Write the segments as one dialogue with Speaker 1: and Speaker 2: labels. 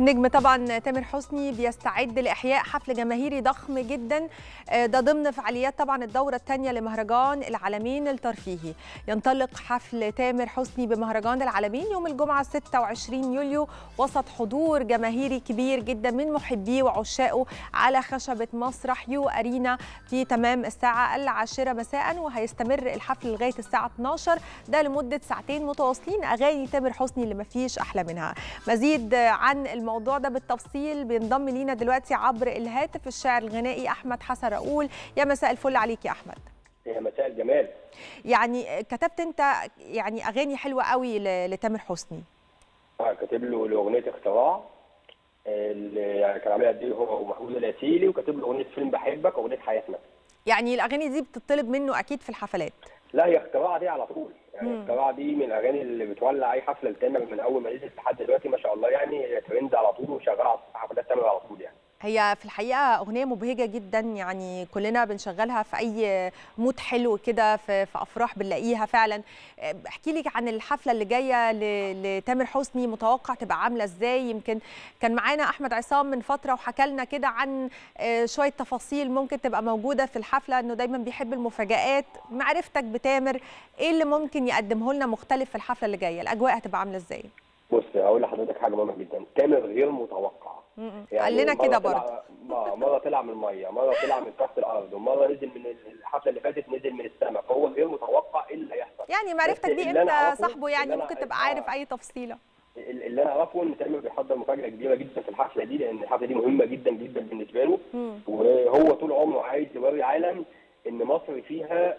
Speaker 1: نجم طبعا تامر حسني بيستعد لاحياء حفل جماهيري ضخم جدا ده ضمن فعاليات طبعا الدوره الثانيه لمهرجان العالمين الترفيهي ينطلق حفل تامر حسني بمهرجان العالمين يوم الجمعه 26 يوليو وسط حضور جماهيري كبير جدا من محبيه وعشاقه على خشبه مسرح يو ارينا في تمام الساعه العاشره مساء وهيستمر الحفل لغايه الساعه 12 ده لمده ساعتين متواصلين اغاني تامر حسني اللي مفيش احلى منها مزيد عن الموضوع ده بالتفصيل بينضم لينا دلوقتي عبر الهاتف الشاعر الغنائي احمد حسن رؤول يا مساء الفل عليك يا احمد
Speaker 2: يا مساء الجمال
Speaker 1: يعني كتبت انت يعني اغاني حلوه قوي لتامر حسني
Speaker 2: اه كاتب له اغنيه اختراع اللي يعني كان عاملها قد هو ومحمود الاسيلي وكاتب له اغنيه فيلم بحبك واغنيه حياتنا
Speaker 1: يعني الاغاني دي بتطلب منه اكيد في الحفلات
Speaker 2: لا هي اختراع دي على طول يعني اختراع دي من الاغاني اللي بتولع اي حفله لتامر من اول ما نزلت لحد دلوقتي ما شاء الله يعني هي ترند على طول وشغاله في حفلات تامر على طول يعني
Speaker 1: هي في الحقيقه اغنيه مبهجه جدا يعني كلنا بنشغلها في اي مود حلو كده في, في افراح بنلاقيها فعلا احكي لي عن الحفله اللي جايه لتامر حسني متوقع تبقى عامله ازاي يمكن كان معانا احمد عصام من فتره وحكى لنا كده عن شويه تفاصيل ممكن تبقى موجوده في الحفله انه دايما بيحب المفاجات معرفتك بتامر ايه اللي ممكن يقدمه لنا مختلف في الحفله اللي جايه الاجواء هتبقى عامله ازاي
Speaker 2: بص هقول لحضرتك حاجه مهمه جدا تامر غير متوقع
Speaker 1: يعني قال لنا كده برضه
Speaker 2: مره طلع من الميه مره طلع من تحت الارض ومره نزل من الحفله اللي فاتت نزل من السماء فهو غير متوقع ايه اللي هيحصل
Speaker 1: يعني معرفتك دي انت صاحبه يعني ممكن تبقى عارف اي تفصيله
Speaker 2: اللي انا اعرفه ان تامر بيحضر مفاجاه كبيره جدا في الحفله دي لان الحفله دي مهمه جدا جدا بالنسبه له وهو طول عمره عايز يوري العالم ان مصر فيها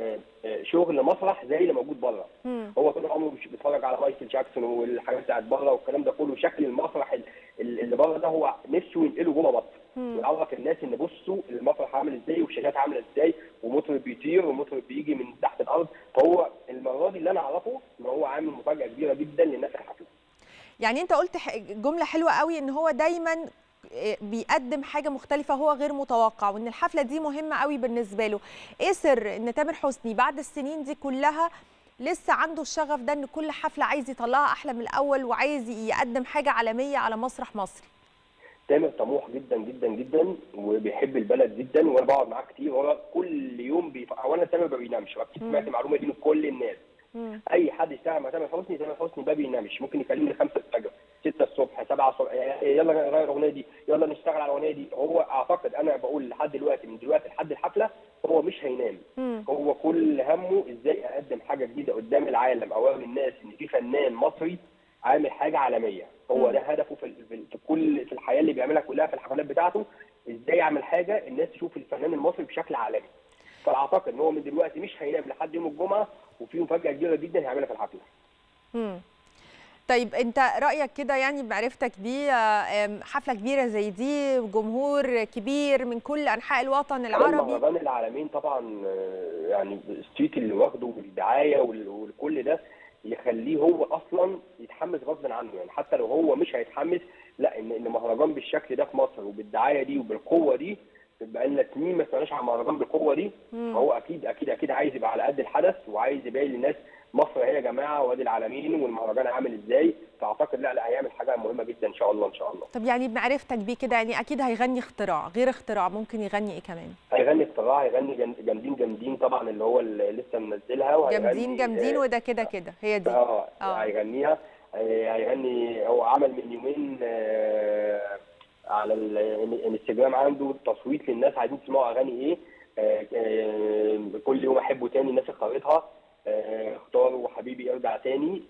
Speaker 2: شغل مسرح زي اللي موجود بره هو طول عمره بيتفرج على مايكل جاكسون والحاجات بتاعت بره والكلام ده كله شكل المسرح اللي بره ده هو نفسه ينقله جوه مصر ويعرف الناس ان بصوا المسرح عامل ازاي والشاشات عامله ازاي ومطرب بيطير ومطرب بيجي من تحت الارض فهو المره دي اللي انا اعرفه ان هو عامل مفاجاه كبيره جدا للناس الحفله
Speaker 1: يعني انت قلت جمله حلوه قوي ان هو دايما بيقدم حاجه مختلفه هو غير متوقع وان الحفله دي مهمه قوي بالنسبه له ايه سر ان تامر حسني بعد السنين دي كلها لسه عنده الشغف ده ان كل حفله عايز يطلعها احلى من الاول وعايز يقدم حاجه عالميه على مسرح مصري
Speaker 2: تامر طموح جدا جدا جدا وبيحب البلد جدا وانا بقعد معاه كتير هو كل يوم بيف... اولا تامر ما بينامش واكيد سمعت المعلومه دي من كل الناس مم. اي حد يشتغل مع تامر حسني تامر حسني ما بينامش ممكن يكلمني 5 الفجر 6 الصبح 7 الصبح يلا غير الاغنيه دي يلا نشتغل على الاغنيه دي هو اعتقد انا بقول لحد دلوقتي من دلوقتي لحد الحفله هو مش هينام
Speaker 1: مم.
Speaker 2: هو كل همه ازاي اقدم حاجه جديده قدام العالم اوري الناس ان في فنان مصري عامل حاجه عالميه هو
Speaker 1: مم.
Speaker 2: ده هدفه في, في, في كل في الحياه اللي بيعملها كلها في الحفلات بتاعته ازاي يعمل حاجه الناس تشوف الفنان المصري بشكل عالمي فاعتقد ان هو من دلوقتي مش هينام لحد يوم الجمعه وفي مفاجاه كبيره جدا هيعملها في الحفله
Speaker 1: امم طيب انت رايك كده يعني بمعرفتك دي حفله كبيره زي دي وجمهور كبير من كل انحاء الوطن العربي
Speaker 2: مهرجان العالمين طبعا يعني الصيت اللي واخده والدعايه وكل ده يخليه هو اصلا يتحمس غصب عنه يعني حتى لو هو مش هيتحمس لا ان ان مهرجان بالشكل ده في مصر وبالدعايه دي وبالقوه دي بقى لنا سنين ما سمعناش عن مهرجان بالقوه دي فهو اكيد اكيد اكيد عايز يبقى على قد الحدث وعايز يبين للناس مصر هي يا جماعه وادي العالمين والمهرجان عامل ازاي فاعتقد لا لا هيعمل حاجه مهمه جدا ان شاء الله ان شاء الله
Speaker 1: طب يعني بمعرفتك بيه كده يعني اكيد هيغني اختراع غير اختراع ممكن يغني ايه كمان
Speaker 2: هيغني اختراع هيغني جامدين جامدين طبعا اللي هو اللي لسه منزلها
Speaker 1: جامدين جامدين وده كده كده هي دي
Speaker 2: اه هيغنيها هيغني هو عمل من يومين آه على الانستجرام عنده تصويت للناس عايزين تسمعوا اغاني ايه آه آه كل يوم احبه تاني الناس اختارتها اختار وحبيبي ارجع تاني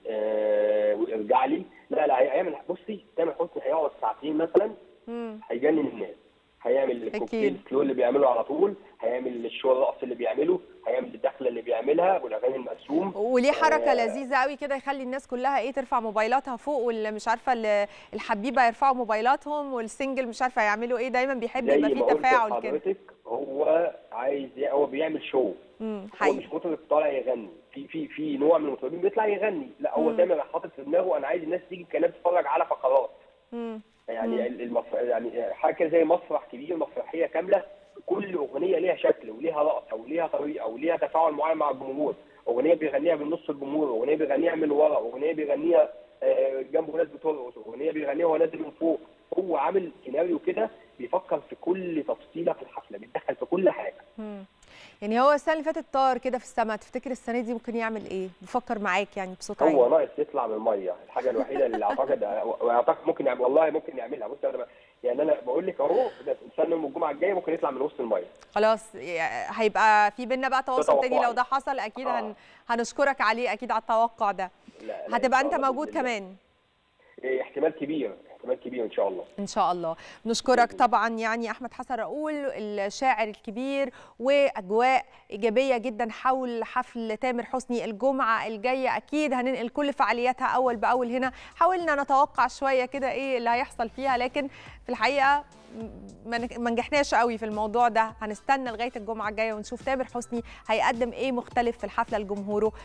Speaker 2: وارجع لي لا لا هيعمل بصي تامر حسني هيقعد ساعتين مثلا هيجنن الناس هيعمل الكوكتيل فلو اللي بيعمله على طول هيعمل الشو الرقص اللي بيعمله هيعمل الدخله اللي بيعملها والاغاني المقسوم
Speaker 1: وليه حركه آه لذيذه قوي كده يخلي الناس كلها ايه ترفع موبايلاتها فوق واللي مش عارفه الحبيبه يرفعوا موبايلاتهم والسنجل مش عارفه يعملوا ايه دايما بيحب يبقى فيه تفاعل كده
Speaker 2: هو عايز هو بيعمل شو
Speaker 1: امم
Speaker 2: هو مش مطرب طالع يغني في في في نوع من المطربين بيطلع يغني لا هو دايما حاطط في دماغه انا عايز الناس تيجي كانها تتفرج على فقرات
Speaker 1: امم
Speaker 2: يعني المف... يعني حاجه زي مسرح كبير مسرحيه كامله كل اغنيه ليها شكل وليها رقصه وليها طريقه وليها تفاعل معين مع الجمهور اغنيه بيغنيها من نص الجمهور اغنيه بيغنيها من ورا اغنيه بيغنيها آه، جنبه ناس بترقص اغنيه بيغنيها وهو نازل من فوق هو عامل سيناريو كده بيفكر في كل تفصيله في الحفله بيتدخل في كل حاجه
Speaker 1: مم. يعني هو السنه اللي فاتت طار كده في السماء تفتكر السنه دي ممكن يعمل ايه بفكر معاك يعني بصوت
Speaker 2: هو
Speaker 1: عالي
Speaker 2: ناقص يطلع من الميه الحاجه الوحيده اللي اعتقد اعتقد ممكن يعمل والله ممكن يعملها بص انا ب- يعني انا بقول لك اهو ده استنى من الجمعه الجايه ممكن يطلع من وسط الميه
Speaker 1: خلاص ي- هيبقى في بينا بقى تواصل
Speaker 2: ده
Speaker 1: تاني لو
Speaker 2: توقعي.
Speaker 1: ده حصل اكيد
Speaker 2: آه.
Speaker 1: هن... هنشكرك عليه اكيد على التوقع ده
Speaker 2: لا لا، إن
Speaker 1: هتبقى
Speaker 2: شاء
Speaker 1: انت
Speaker 2: الله
Speaker 1: موجود
Speaker 2: بإذن الله.
Speaker 1: كمان
Speaker 2: إيه، احتمال كبير احتمال كبير ان شاء الله
Speaker 1: ان شاء الله نشكرك طبعا يعني احمد حسن راؤول الشاعر الكبير واجواء ايجابيه جدا حول حفل تامر حسني الجمعه الجايه اكيد هننقل كل فعالياتها اول باول هنا حاولنا نتوقع شويه كده ايه اللي هيحصل فيها لكن في الحقيقه ما نج- ما نجحناش قوي في الموضوع ده هنستنى لغايه الجمعه الجايه ونشوف تامر حسني هيقدم ايه مختلف في الحفله لجمهوره